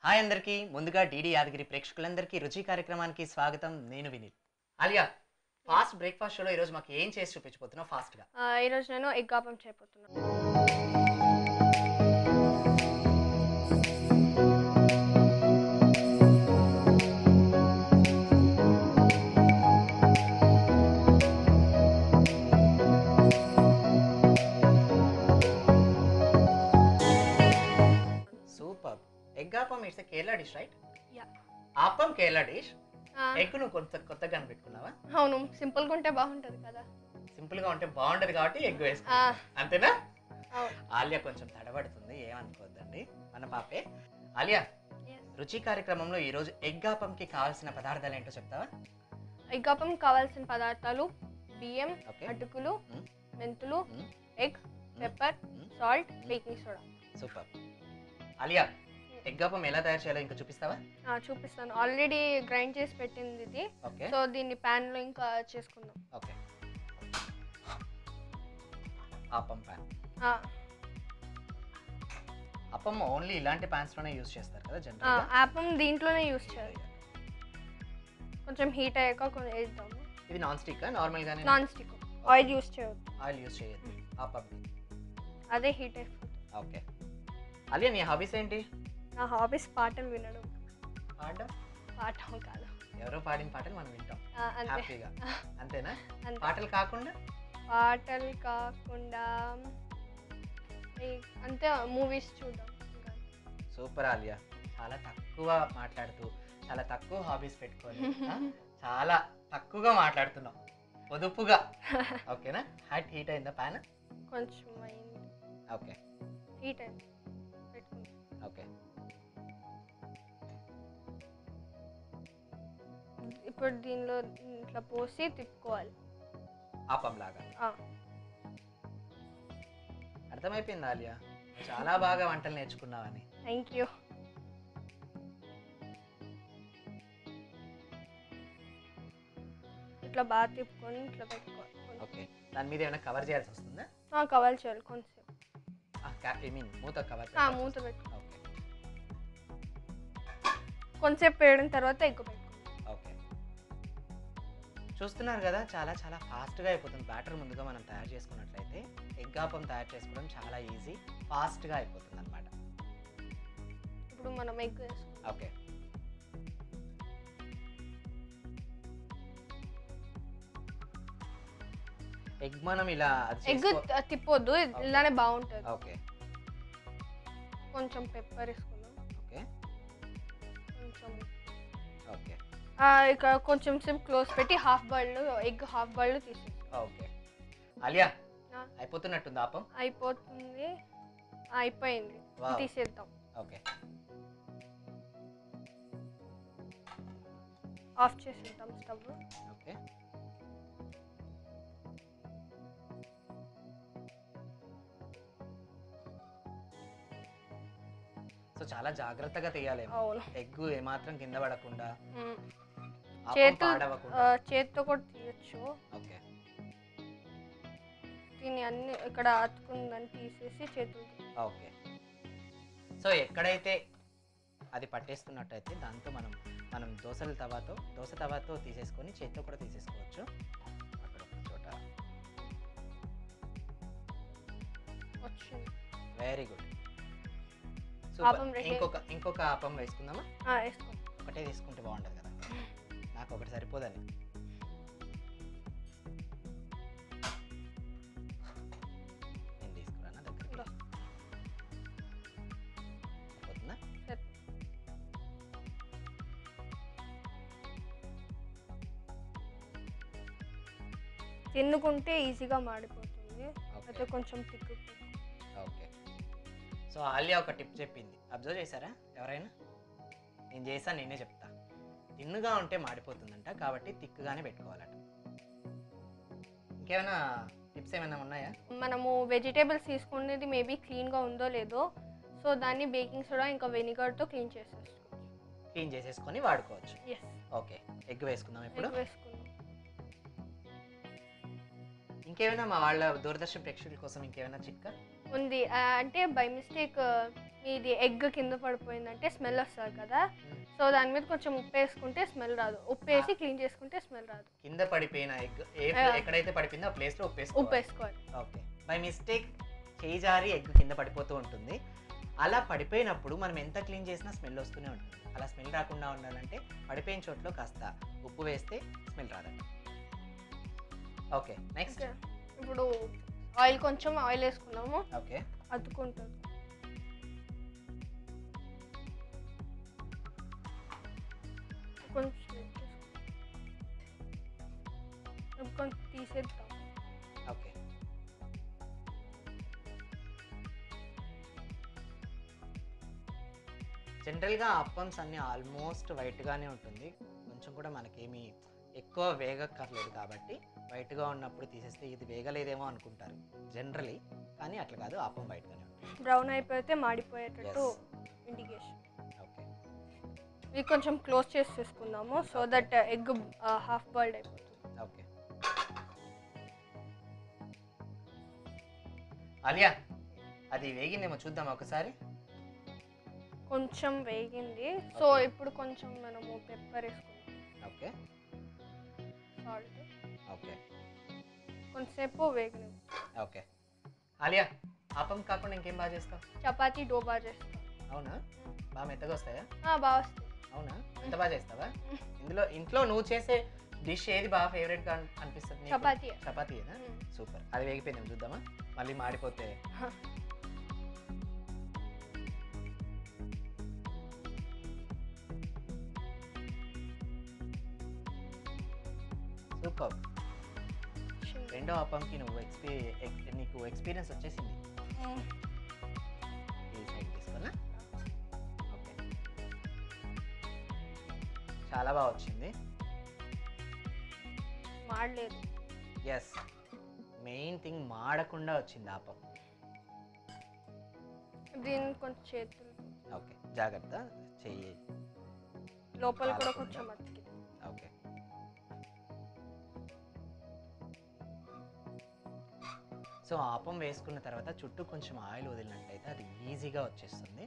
Hi అందరికీ ముందుగా DD Yadagiri ప్రేక్షకులందరికీ రుచి కార్యక్రమానికి స్వాగతం నేను వినీత్ అలియా ఫాస్ట్ బ్రేక్ఫాస్ట్ షోలో ఈరోజు మాకు ఏం చేసి చూపించబోతున్నావు ఫాస్ట్గా ఆ, ఈరోజు నేను ఎగ్ ఆపం చేయబోతున్నాను super egg appam it's Kerala dish right Yeah. Appam Kerala dish ఆ, ఎగ్ నువ్వు కొంత కొత్తగా కనిపెట్టుకున్నావా అవును సింపుల్గా ఉంటే బాగుంటుంది కదా సింపుల్గా ఉంటే బాగుండదు కాబట్టి ఎగ్ ఆ, వేసుకున్నా అంతేనా అవును ఆలియా కొంచెం తడబడుతుంది ఏమనుకోవద్దండి మన పాపే ఆలియా Yes. రుచి కార్యక్రమంలో ఈరోజు ఎగ్ ఆపంకి కావాల్సిన పదార్థాలు ఏంటో చెప్తావా ఎగ్ ఆపం కావాల్సిన పదార్థాలు బియ్యం ఓకే అటుకులు మ్మ్. మెంతులు మ్మ్. ఎగ్ పెప్పర్ మ్మ్. Salt baking soda super Aliya egg appam ఎలా తయారు చేయాలో ఇంకా చూపిస్తావా చూపిస్తాను ఆల్రెడీ గ్రైండ్ చేసి పెట్టింది ఇది ఓకే సో దీన్ని pan లో ఇంకా చేసుకుందాం ఓకే ఆపం ప్యాన్ ఆ, అప్పం ఓన్లీ ఇలాంటి ప్యాన్స్ లోనే యూస్ చేస్తారు కదా ఆ, జనరల్ ఆపం దీంట్లోనే యూస్ చేయాలి కొంచెం హీట్ అయ్యాక కొంచెం వేద్దాము ఇది నాన్ స్టిక్ నార్మల్ గానే నాన్ స్టిక్ ఆయిల్ యూస్ చేయవద్దు ఆయిల్ యూస్ చేయొద్దు ఆపం అదే హీట్ అయిపోతుంది ఓకే అలియా నీ హాబీస్ ఏంటి నా హాబీస్ పాటలు వినడం పాడడం పాఠం కాదు ఎవరో పాడిన పాటలు మనం వింటాం ఆ, అంతే హ్యాపీగా అంతేనా అంతే పాటలు కాకుండా పాటలు కాకుండా ఈ- అంతే మూవీస్ చూడడం ఇంకా. సూపర్ ఆలియా చాలా తక్కువ మాట్లాడుతూ చాలా తక్కువ హాబీస్ పెట్టుకొని ఆ, చాలా తక్కువగా మాట్లాడుతున్నావు పొదుపుగా ఓకేనా హాట్ హీట్ అయిందా ప్యాన్ కొంచెం అయింది ఓకే హీట్ అయింది పెట్టుకుంది ఓకే ఇప్పుడు దీనిలో ఇట్లా పోసి తిప్పుకోవాలి ఆపం లాగా ఆ, అర్థమైపోయింది ఆలియా చాలా బాగా వంటలు నేర్చుకున్నావని థ్యాంక్ యూ ఇట్లా బాగా తిప్పుకొని ఇట్లా పెట్టుకోవాలి కొంచెం. ఓకే దాని మీద ఏమైనా కవర్ చేయాల్సి వస్తుందా ఆ, కవర్ చేయాలి కొంచెం ఐ మీన్ మూత కవర్ ఆ, మూత పెట్టు ఓకే కొంచెంసేపు వేయడం తర్వాత ఎగ్గు పెట్టుకోవాలి ఓకే చూస్తున్నారు కదా చాలా చాలా ఫాస్ట్గా అయిపోతుంది బ్యాటర్ ముందుగా మనం తయారు చేసుకున్నట్లయితే ఎగ్ ఆపం తయారు చేసుకోవడం చాలా ఈజీ ఫాస్ట్గా అయిపోతుంది అనమాట ఇప్పుడు మనం ఎగ్ వేసుకుందాం ఓకే ఎగ్ మనం ఇలా అది ఎగ్ చేసుకో- తిప్పొద్దు ఇలానే బాగుంటుంది ఓకే కొంచెం పెప్పర్ వేసుకుందాం ఓకే కొంచెం ఓకే ఆ, ఇక కొంచెం సేపు క్లోజ్ పెట్టి half boiled egg half boiled తీసేసి ఓకే అలియా ఆ. అయిపోతున్నట్టుంది ఆపం అయిపోతుంది ఆ, అయిపోయింది వావ్. తీసేద్దాం ఓకే ఆఫ్ చేసేద్దాం స్టవ్ ఓకే సో చాలా జాగ్రత్తగా తీయాలి అవును ఎగ్ ఏమాత్రం కింద పడకుండా మ్మ్. ఆపం చేతులు పాడవకుండా ఆ, చేత్తో కూడా తీయచ్చు ఓకే దీన్ని అన్ని ఇక్కడ అతుకుందని తీసేసి చేతులు ఓకే సో ఎక్కడైతే అది పట్టేస్తున్నట్టయితే దాంతో మనం మనం దోశల తవాతో దోశ తవాతో తీసేసుకొని చేత్తో కూడా తీసేసుకోవచ్చు అక్కడ ఒక చోట వచ్చింది very good appam super ready. ఇంకొక ఇంకొక ఆపం వేసుకుందామా ఆ, వేసుకో ఒకటే తీసుకుంటే బాగుంటుంది కదా నాకు ఒకటి సరిపోదని నేను తీసుకురానా దగ్గరికి ఇదిగో. అయిపోతుందా సరే. తిన్నుకుంటే ఈజీగా మాడిపోతుంది ఓకే అయితే కొంచెం తిక్కు ఓకే సో ఆలియా ఒక టిప్ చెప్పింది అబ్జర్వ్ చేశారా ఎవరైనా నేను చేశాను నేనే చెప్తా తిన్నుగా ఉంటే మాడిపోతుందంట కాబట్టి తిక్కుగానే పెట్టుకోవాలట ఇంకేమైనా టిప్స్ ఏమైనా ఉన్నాయా మనము వెజిటేబుల్స్ తీసుకునేది మేబీ క్లీన్గా ఉందో లేదో సో దాన్ని బేకింగ్ సోడా ఇంకా వెనిగర్తో క్లీన్ చేసేసుకోవచ్చు క్లీన్ చేసేసుకొని వాడుకోవచ్చు ఎస్ ఓకే ఎగ్ వేసుకుందాం ఇప్పుడు వేసుకుందాం ఇంకేమైనా మా వాళ్ళ దూరదర్శన్ ప్రేక్షకుల కోసం ఇంకేమైనా చిట్కా ఉంది ఆ, అంటే బై మిస్టేక్ ఇది ఎగ్ కింద పడిపోయిందంటే స్మెల్ వస్తుంది కదా సో దాని మీద కొంచెం ఉప్పు వేసుకుంటే స్మెల్ రాదు ఉప్పు వేసి క్లీన్ చేసుకుంటే స్మెల్ రాదు కింద పడిపోయిన ఎగ్ ఏ ఆ. ఎక్కడైతే పడిపోయిందో ఆ ప్లేస్లో ఉప్పు ఉప్పు వేసుకోవాలి వేసుకోవాలి ఓకే బై మిస్టేక్ చేయి జారి ఎగ్ కింద పడిపోతూ ఉంటుంది అలా పడిపోయినప్పుడు మనం ఎంత క్లీన్ చేసినా స్మెల్ వస్తూనే ఉంటుంది అలా స్మెల్ రాకుండా ఉండాలంటే పడిపోయిన చోట్లో కాస్త ఉప్పు వేస్తే స్మెల్ రాదండి ఓకే నెక్స్ట్ ఓకే. ఇప్పుడు ఆయిల్ కొంచెం ఆయిల్ వేసుకున్నాము ఓకే అతుకుంటుంది కొంచెం వేసేసుకో. ఇప్పుడు కొంచెం తీసేద్దాం ఓకే జనరల్గా అప్పమ్స్ అన్ని ఆల్మోస్ట్ వైట్గానే ఉంటుంది కొంచెం కూడా మనకేమి ఎక్కువ వేగక్కర్లేదు కాబట్టి వైట్గా ఉన్నప్పుడు తీసేస్తే ఇది వేగలేదేమో అనుకుంటారు జనరలీ కానీ అట్లా కాదు అప్పం వైట్గానే ఉంటుంది బ్రౌన్ అయిపోతే మాడిపోయేటట్టు Yes. ఇండికేషన్ ఓకే ఇది కొంచెం క్లోజ్ చేసి తీసుకుందాము so Okay. That egg half boiled అయిపోతుంది ఓకే అలియా అది వేగిందేమో చూద్దాం ఒకసారి కొంచెం వేగింది సో Okay. ఇప్పుడు కొంచెం మనము పెప్పర్ వేసుకుందాం ఓకే సాల్ట్ ఓకే కొంతసేపు వేగిన ఓకే ఆలియా అప్పం కాకుండా ఇంకేం బాగా చేస్తావు చపాతీ డో బాగా చేస్తాం అవునా బాగా మెత్తగా వస్తాయా ఆ, బాగా వస్తుంది అవునా ఎంత బాగా చేస్తావా ఇందులో ఇంట్లో నువ్వు చేసే డిష్ ఏది బాగా ఫేవరెట్గా అనిపిస్తుంది నీకు? చపాతీ చపాతీయేనా మ్మ్. సూపర్ అది వేగిపోయింది చూద్దామా మళ్ళీ మాడిపోతే హ. సూపర్ చిన్న- రెండో అప్పంకి నువ్వు ఎక్స్పీ ఎక్- నీకు ఎక్స్పీరియన్స్ వచ్చేసింది మ్మ్. ఈ సైడ్ తీసుకున్నా ఓకే చాలా బాగా వచ్చింది మాడలేదు ఎస్ మెయిన్ థింగ్ మాడకుండా వచ్చింది ఆపం దీన్ని కొంచెం చేతులు ఓకే జాగ్రత్త చెయ్యి లోపల కూడా కాలకుండా. కొంచెం అతికింది ఓకే సో ఆపం వేసుకున్న తర్వాత చుట్టూ కొంచెం ఆయిల్ వదిలినట్టయితే అది ఈజీగా వచ్చేస్తుంది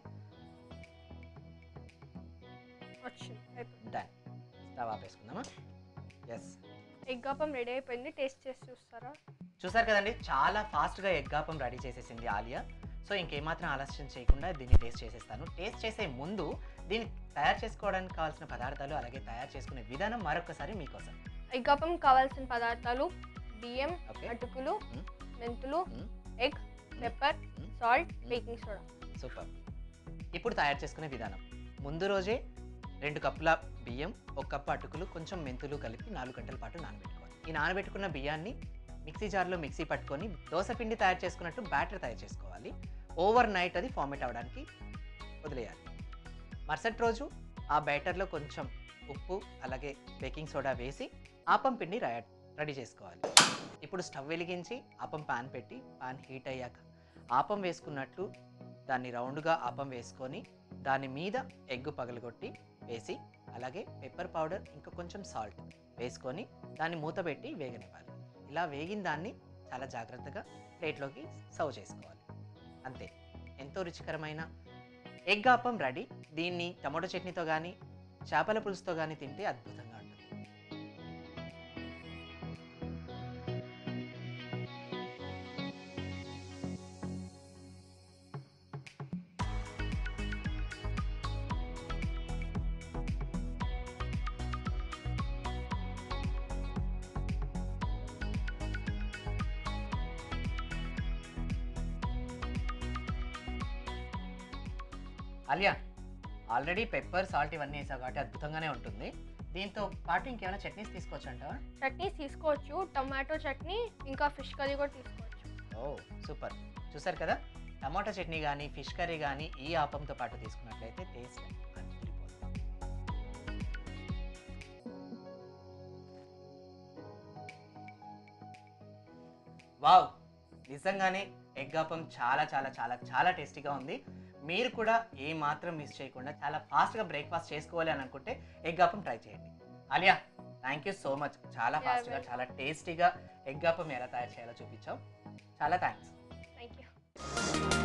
వచ్చింది అయిపోయింది డన్ స్టవ్ ఆపేసుకుందామా ఎస్ ఎగ్ అప్పం రెడీ అయిపోయింది టేస్ట్ చేసి చూస్తారా చూసారు కదండి చాలా ఫాస్ట్గా ఎగ్ ఆపం రెడీ చేసేసింది ఆలియా సో ఇంకేమాత్రం ఆలస్యం చేయకుండా దీన్ని టేస్ట్ చేసేస్తాను టేస్ట్ చేసే ముందు దీన్ని తయారు చేసుకోవడానికి కావాల్సిన పదార్థాలు అలాగే తయారు చేసుకునే విధానం మరొకసారి మీకోసం ఎగ్ అప్పం కావాల్సిన పదార్థాలు బియ్యం ఓకే అటుకులు మ్మ్. మెంతులు మ్మ్. ఎగ్ పెప్పర్ మ్మ్. సాల్ట్ మ్మ్. బేకింగ్ సోడా సూపర్ ఇప్పుడు తయారు చేసుకునే విధానం ముందు రోజే రెండు కప్పుల బియ్యం ఒక కప్పు అటుకులు కొంచెం మెంతులు కలిపి నాలుగు గంటల పాటు నానబెట్టుకోవాలి ఈ నానబెట్టుకున్న బియ్యాన్ని మిక్సీ జార్లో మిక్సీ పట్టుకొని దోశ పిండి తయారు చేసుకున్నట్టు బ్యాటర్ తయారు చేసుకోవాలి ఓవర్ నైట్ అది ఫార్మేట్ అవ్వడానికి వదిలేయాలి మరుసటి రోజు ఆ బ్యాటర్లో కొంచెం ఉప్పు అలాగే బేకింగ్ సోడా వేసి ఆపం పిండి ర- రెడీ చేసుకోవాలి ఇప్పుడు స్టవ్ వెలిగించి ఆపం పాన్ పెట్టి పాన్ హీట్ అయ్యాక ఆపం వేసుకున్నట్లు దాన్ని రౌండ్గా ఆపం వేసుకొని దాని మీద ఎగ్గు పగలగొట్టి వేసి అలాగే పెప్పర్ పౌడర్ ఇంకా కొంచెం సాల్ట్ వేసుకొని దాన్ని మూత పెట్టి వేగనివ్వాలి ఇలా వేగిన దాన్ని చాలా జాగ్రత్తగా ప్లేట్లోకి సర్వ్ చేసుకోవాలి అంతే ఎంతో రుచికరమైన ఎగ్ ఆపం రెడీ దీన్ని టమాటో చట్నీతో కానీ చేపల పులుసుతో కానీ తింటే అద్భుతంగా ఉంటుంది అలియా ఆల్రెడీ పెప్పర్ సాల్ట్ ఇవన్నీ వేసావు కాబట్టి అద్భుతంగానే ఉంటుంది దీంతో పాటు ఇంకేమైనా చట్నీస్ తీసుకోవచ్చు అంటావా చట్నీ తీసుకోవచ్చు టమాటో చట్నీ ఇంకా ఫిష్ కర్రీ కూడా తీసుకోవచ్చు ఓ సూపర్ చూసారు కదా టమాటా చట్నీ కానీ ఫిష్ కర్రీ కానీ ఈ ఆపంతో పాటు తీసుకున్నట్లయితే టేస్ట్ అదిరిపోతుంది వావ్ నిజంగానే ఎగ్ ఆపం చాలా చాలా చాలా చాలా టేస్టీగా ఉంది మీరు కూడా ఏ మాత్రం మిస్ చేయకుండా చాలా ఫాస్ట్గా బ్రేక్ఫాస్ట్ చేసుకోవాలి అని అనుకుంటే ఎగ్ ఆపం ట్రై చేయండి Aliya thank you so much చాలా Yeah, ఫాస్ట్గా welcome. చాలా టేస్టీగా ఎగ్ ఆపం ఎలా తయారు చేయాలో చూపించావు చాలా థ్యాంక్స్ థ్యాంక్ యూ